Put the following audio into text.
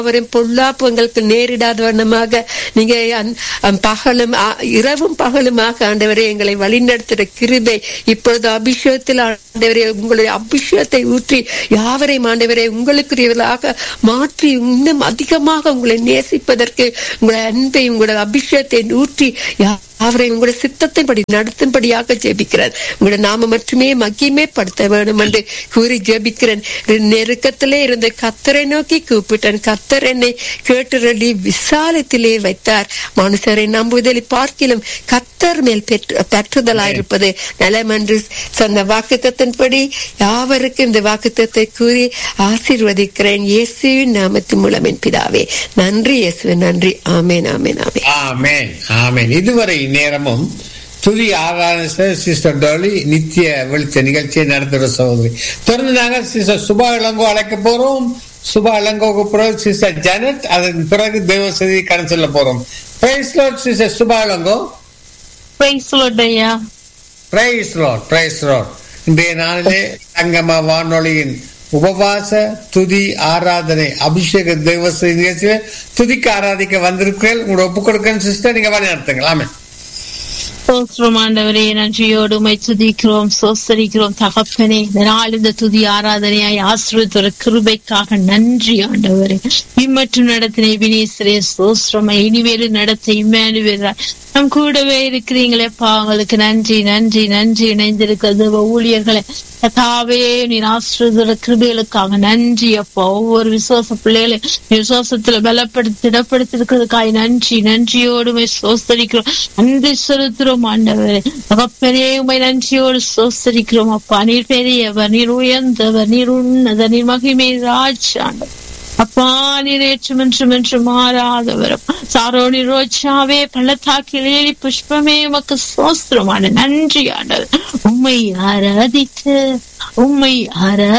யாவரும் பொல்லாப்பு எங்களுக்கு நேரிடாத வண்ணமாக நீங்க அந்- அந் பகலும் ஆ- இரவும் பகலுமாக ஆண்டவரே எங்களை வழிநடத்துகிற கிருபை இப்பொழுது அபிஷேகத்தில் ஆண்டவரே உங்களுடைய அபிஷேகத்தை ஊற்றி யாவரையும் ஆண்டவரே உங்களுக்குரியவர்களாக மாற்றி இன்னும் அதிகமாக உங்களை நேசிப்பதற்கு உங்களுடைய அன்பை உங்களுடைய அபிஷேகத்தை ஊற்றி அவரை உங்களுடைய சித்தத்தின்படி நடத்தும்படியாக ஜெபிக்கிறேன் உங்களுடைய நாம மட்டுமே மகிமே படுத்த வேண்டும் என்று கூறி ஜெபிக்கிறேன் நெருக்கத்திலே இருந்த கத்தரை நோக்கி கூப்பிட்டேன் கத்தர் என்னை கேட்டுரளி விசாலத்திலே வைத்தார் மனுஷரை நம்புதலை பார்க்கிலும் கத்தர் மேல் பெற்று பெற்றுதலாயிருப்பது நலம் என்று சொன்ன வாக்குத்தத்தின்படி யாவருக்கும் இந்த வாக்குத்தத்தை கூறி ஆசீர்வதிக்கிறேன் இயேசுவின் நாமத்தின் மூலம் என் பிதாவே நன்றி இயேசுவே நன்றி ஆமேன் ஆமேன் ஆமேன் ஆமென் ஆமென் இதுவரை நேரமும் துதி ஆராதனை சிஸ்டர் டோலி நித்திய வெளிச்ச நிகழ்ச்சியை நடத்துகிற சகோதரி தொடர்ந்து நாங்கள் சிஸ்டர் சுபா இளங்கோ அழைக்க போறோம் சுபா இளங்கோக்கு பிறகு சிஸ்டர் ஜானட் அதன் பிறகு தேவசதி கடன் சொல்ல போறோம் praise Lord sister Subha Ilango praise ஐயா பிரைஸ் லார்ட் பிரைஸ் லார்ட் இன்றைய நாளிலே சங்கம வானொலியின் உபவாச துதி ஆராதனை அபிஷேக தேவசதி நிகழ்ச்சியில துதிக்க ஆராதிக்க வந்திருக்கிறேன் உங்களோட ஒப்புக் கொடுக்கணும் சிஸ்டர் நீங்க வழி நடத்துங்கள் ஆமென் சோஸ்திரம் ஆண்டவரே நன்றியோடு உமை துதிக்கிறோம் சோஸ்தரிக்கிறோம் தகப்பனே இந்த நாள் இந்த துதி ஆராதனையாய் ஆசிரியத்தோட கிருபைக்காக நன்றி ஆண்டவரே இம்மற்றும் நடத்தின வினேஸ்வரே சோஸ்திரமா இனிமேலும் நடத்த இம்மானுவேரா நம் கூடவே இருக்கிறீங்களேப்பா உங்களுக்கு நன்றி நன்றி நன்றி இணைந்திருக்கிறது ஊழியர்களை கதாவே நீ ஆசிரியர் கிருபைகளுக்காக நன்றி அப்பா ஒவ்வொரு விசுவாச பிள்ளைகளை நீ விசுவாசத்துல பலப்படுத்தி திடப்படுத்திருக்கிறதுக்காக நன்றி நன்றியோடு உமை சோஸ்தரிக்கிறோம் நன்றி செலுத்துறோம் ஆண்டவரே தகப்பனே உமை நன்றியோடு சோஸ்தரிக்கிறோம் அப்பா நீர் பெரியவர் நீர் உயர்ந்தவர் நீர் உன்னத நீர் மகிமை ராஜ் ஆண்டவர் அப்பா நீர் ஏற்றும் என்றும் என்று மாறாதவரும் சாரோனி ரோஜாவே பள்ளத்தாக்கிலேறி புஷ்பமே உமக்கு சோஸ்திரமான நன்றி ஆண்டவர் உம்மை ஆராதித்து உம்மை ஆரா